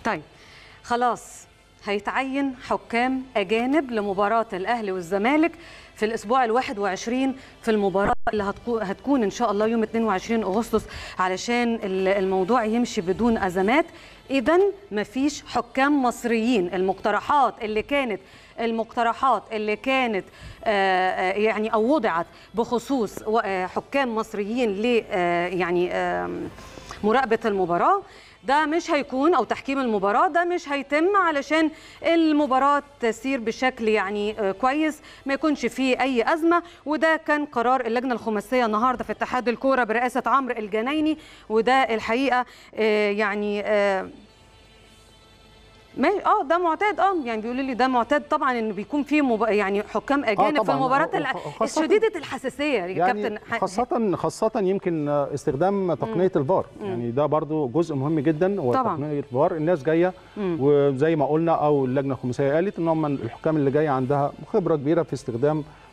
طيب خلاص هيتعين حكام أجانب لمباراة الأهلي والزمالك في الأسبوع الواحد وعشرين في المباراة اللي هتكو- هتكون إن شاء الله يوم 22 أغسطس علشان ال- الموضوع يمشي بدون أزمات إذا مفيش حكام مصريين المقترحات اللي كانت المقترحات اللي كانت آه، آه، يعني أو وضعت بخصوص و- آه، حكام مصريين ل آه، يعني آم، مراقبة المباراة ده مش هيكون او تحكيم المباراه ده مش هيتم علشان المباراه تسير بشكل يعني آه، كويس ما يكونش فيه اي ازمه وده كان قرار اللجنه الخماسيه النهارده في اتحاد الكوره برئاسه عمرو الجنايني وده الحقيقه آه، يعني آه، ما اه ده معتاد اه يعني بيقولوا لي ده معتاد طبعا ان بيكون فيه مب... يعني حكام اجانب في طبعاً. المباريات آه، الع- خاصة- الشديده الحساسيه يا يعني كابتن ح- خاصة خاصة يمكن استخدام تقنية الفار يعني ده برضو جزء مهم جدا هو طبعاً. تقنية الفار الناس جاية وزي ما قلنا أو اللجنة الخماسية قالت إن هم الحكام اللي جاية عندها خبرة كبيرة في استخدام